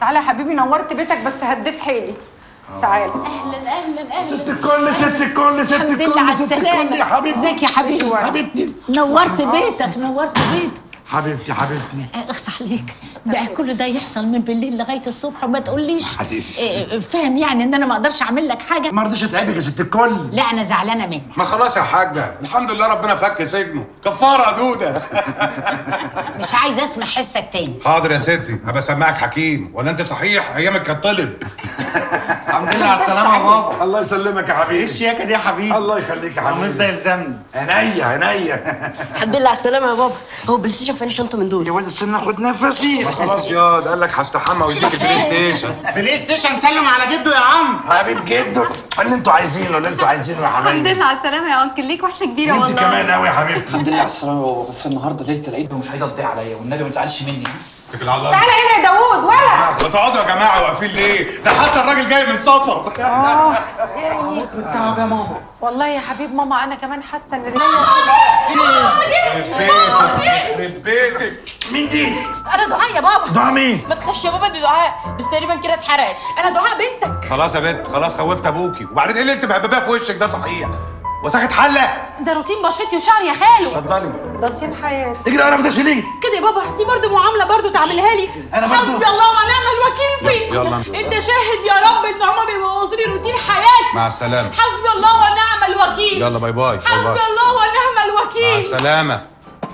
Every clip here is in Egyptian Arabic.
تعالى يا حبيبي نورت بيتك بس هديت حيلي تعالى اهلا اهلا اهلا ست الكل ست الكل ست الحمد الكل لله على ست الكل السلامة يا حبيبتي ازيك يا حبيبي حبيبتي نورت بيتك نورت بيتك حبيبتي حبيبتي اخص عليك بقى كل ده يحصل من بالليل لغايه الصبح وما تقوليش معلش. إيه، فاهم يعني ان انا ما اقدرش اعمل لك حاجه ما رضيش اتعبك يا ست الكل لا انا زعلانه منك ما خلاص يا حاجة الحمد لله ربنا فك سجنه كفارة يا دودة مش عايزه اسمع حسك تاني حاضر يا ستي هبقى اسمعك حكيم ولا انت صحيح ايامك كان طلب الحمد لله على السلامة يا بابا الله يسلمك يا ايه حبيبي الشياكة دي يا حبيبي؟ الله يخليك يا القميص ده حبيبي يلزمني عينيا عينيا الحمد لله على السلامة يا بابا هو بلاي ستيشن فين الشنطة من دول يا ولد استنى اخد نفسي خلاص يا ده قال لك هستحمى ويديك البلاي ستيشن بلاي ستيشن سلم على جده يا عم حبيب جدو اللي انتوا عايزينه اللي انتوا عايزينه يا الحمد حبيبي لله على السلامة يا أنكل ليك وحشة كبيرة انت والله كمان قوي يا حبيبتي الحمد لله على السلامة يا بابا بس النهارده ليلة العيد ومش عايزة تضيع عليا والنبي ما تزعلش مني اتكل على الله تعالى هنا يا داوود ولا بتقعدوا يا جماعة واقفين ليه؟ ده حتى الراجل جاي من سفر والله يا حبيب ماما انا كمان حاسه ان رجليا يخرب بيتك يخرب بيتك مين دي؟ انا دعاء يا بابا دعاء مين؟ ما تخافش يا بابا دي دعاء بس تقريبا كده اتحرقت انا دعاء بنتك خلاص يا بنت خلاص خوفت ابوكي وبعدين ايه اللي انت مهبباه في وشك ده صحيح؟ وساخة حلة ده روتين بشرتي وشعري يا خالو اتفضلي ده طين حياتي اجري انا في ده ليه؟ كده يا بابا دي برضه معامله برضه تعملها لي أنا برضه. حسبي الله ونعم الوكيل فيك يلا. انت شاهد يا رب ان هما بيبوظوا لي روتين حياتي مع السلامة حسبي الله ونعم الوكيل يلا باي باي باي حسبي باي الله ونعم مع الوكيل السلامة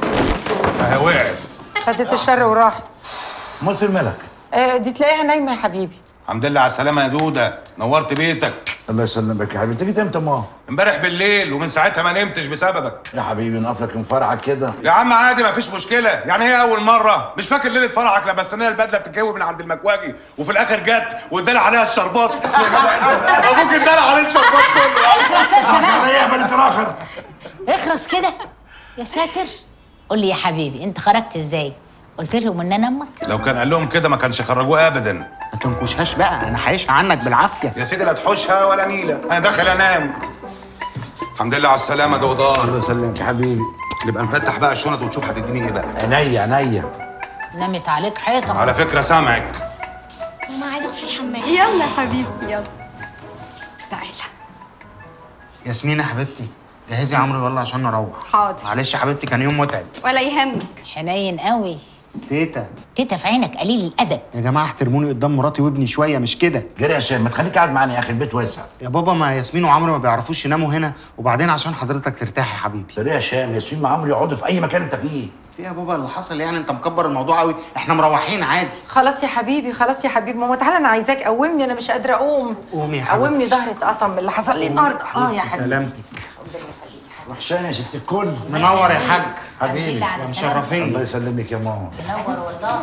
اهي وقعت خدت الشر وراحت امال فين ملك؟ آه دي تلاقيها نايمه يا حبيبي الحمد لله على السلامة يا دودة نورت بيتك الله يسلمك يا حبيبي انت جيت امتى ما؟ امبارح بالليل ومن ساعتها ما نمتش بسببك يا حبيبي نقف لك من فرحك كده يا عم عادي ما فيش مشكلة يعني هي أول مرة مش فاكر ليلة فرحك لبست لنا البدلة بتتكوي من عند المكواجي وفي الآخر جت وادالي عليها الشربات أبوك ادالي عليه الشربات كله اخرس انت بقى على ايه يا بنت الاخر؟ اخرس كده يا ساتر قول لي يا حبيبي انت خرجت ازاي قلت لهم ان انا امك لو كان قال لهم كده ما كانش خرجوه أبدا ما تنكشهاش بقى انا هعيشها عنك بالعافية يا سيدي لا تحوشها ولا نيلة أنا داخل أنام الحمد لله على السلامة الله دودار يسلمك يا حبيبي نبقى نفتح بقى الشنط وتشوف هتديني إيه بقى عينيا عينيا نمت عليك حيطه على فكرة سامعك ماما عايزه اخش الحمام يلا يا حبيبي يلا تعالى ياسمين يا حبيبتي جهزي عمرو يلا عشان نروح حاضر. معلش يا حبيبتي كان يوم متعب ولا يهمك حنين قوي تيتا تيتا في عينك قليل الادب يا جماعة احترموني قدام مراتي وابني شوية مش كده جري يا هشام ما تخليك قاعد معانا يا اخي البيت واسع يا بابا ما ياسمين وعمرو ما بيعرفوش يناموا هنا وبعدين عشان حضرتك ترتاح يا حبيبي جري يا هشام ياسمين مع عمرو يقعدوا في اي مكان انت فيه في يا بابا اللي حصل يعني انت مكبر الموضوع قوي احنا مروحين عادي خلاص يا حبيبي خلاص يا حبيبي ماما تعالى انا عايزاك قومني انا مش قادره اقوم قومي يا حبيبتي. قومني ظهري اتقطم من اللي حصل لي النهارده اه يا حبيبي سلامتك وحشاني يا ست الكل منور يا حاج حبيبي لله على يا السلامة. الله مشرفيني يسلمك يا ماما نور والله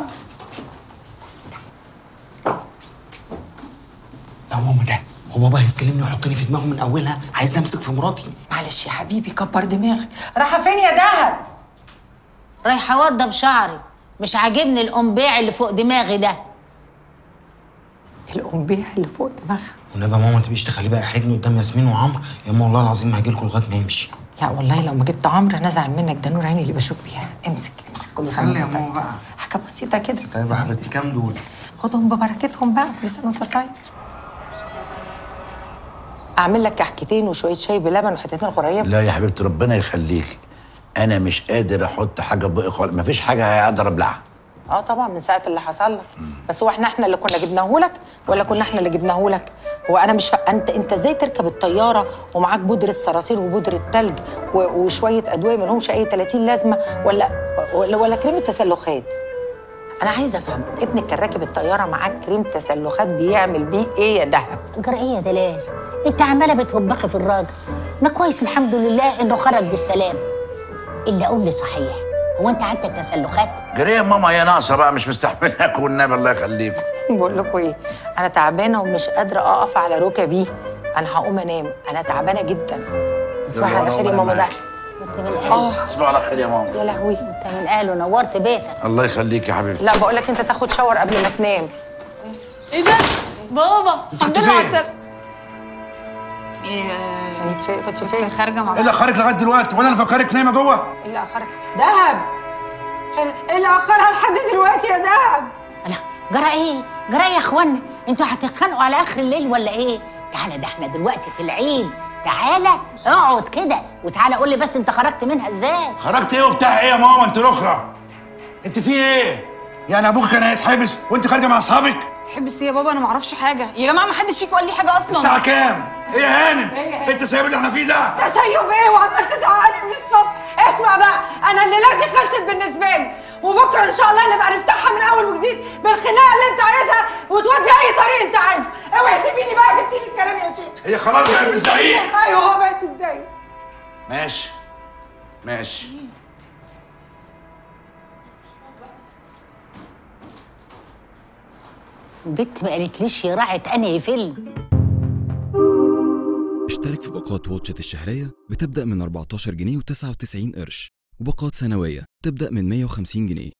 يا ماما ده هو بابا هيستلمني ويحطني في دماغه من اولها عايز امسك في مراتي معلش يا حبيبي كبر دماغك رايحه فين يا دهب رايحه اوضب شعري مش عاجبني القنبيع اللي فوق دماغي ده القنبيع اللي فوق دماغها والنبي يا ماما انت بيش تخليه بقى يحرجني قدام ياسمين وعمرو يا ماما والله العظيم ما هاجيلكوا لغايه ما يمشي لا والله لو ما جبت عمرو انا ازعل منك ده نور عيني اللي بشوف بيها امسك امسك كل سنه خلي يا وانت ماما طيب بقى حاجه بسيطه كده طيب يا حبيبتي كام دول؟ خدهم ببركتهم بقى كل سنه وانت طيب اعمل لك كحكتين وشويه شاي بلبن وحتتين غريب لا يا حبيبتي ربنا يخليك انا مش قادر احط حاجه في بقي خالص مفيش حاجه هقدر ابلعها اه طبعا من ساعه اللي حصل لك بس هو احنا احنا اللي كنا جبناه لك ولا كنا احنا اللي جبناه لك هو انا مش ف... انت انت ازاي تركب الطياره ومعاك بودره صراصير وبودره تلج و... وشويه ادويه ما لهمش اي 30 لازمه ولا ولا, ولا كريم التسلخات انا عايزه افهم ابنك كان راكب الطياره معاك كريم تسلخات بيعمل بيه ايه يا دهب جرى ايه يا دلال انت عماله بتوبخي في الراجل ما كويس الحمد لله انه خرج بالسلام الا قول لي صحيح هو انت عندك تسلخات جري يا ماما هي ناقصه بقى مش مستحمله اكون النبي الله يخليك بقول لكم ايه انا تعبانه ومش قادره اقف على ركبي انا هقوم انام انا تعبانه جدا تصبحي على خير يا ماما ده انت من اهله اه تصبح على خير يا ماما يا لهوي انت من اهله نورت بيتك الله يخليك يا حبيبتي لا بقول لك انت تاخد شاور قبل ما تنام ايه ده بابا الحمد لله على السلامه كنت فين كنت فين خارجة مع ايه اللي اخرك لغايه دلوقتي وانا اللي فكرك نايمه جوه ايه اللي اخرك دهب ايه اللي اخرها لحد دلوقتي يا دهب انا جرى ايه جرى ايه يا اخوانا انتوا هتتخانقوا على اخر الليل ولا ايه تعالى ده احنا دلوقتي في العيد تعالى اقعد كده وتعالى قول لي بس انت خرجت منها ازاي خرجت ايه وبتاع ايه يا ماما انت الاخرى انت في ايه يعني ابوك كان هيتحبس وانت خارجه مع اصحابك تحبس ايه يا بابا انا ما اعرفش حاجه يا جماعه ما حدش فيكم قال لي حاجه اصلا الساعه كام ايه يا هانم انت سايب اللي احنا فيه ده تسيب ايه وعمال تزعقلي من الصبح اسمع بقى انا اللي لازم خلصت بالنسبه لي وبكره ان شاء الله نبقى نفتحها من اول وجديد بالخناقه اللي انت عايزها وتودي اي طريق انت عايزه اوعي سيبيني بقى جبتي لي الكلام يا شيخ هي خلاص بقت بالزعيق ايوه هو بقت ازاي ماشي ماشي البت ما قالتليش يا راعت انهي فيلم اشترك في باقات واتشت الشهرية بتبدأ من 14 جنيه و99 قرش وباقات سنوية تبدأ من 150 جنيه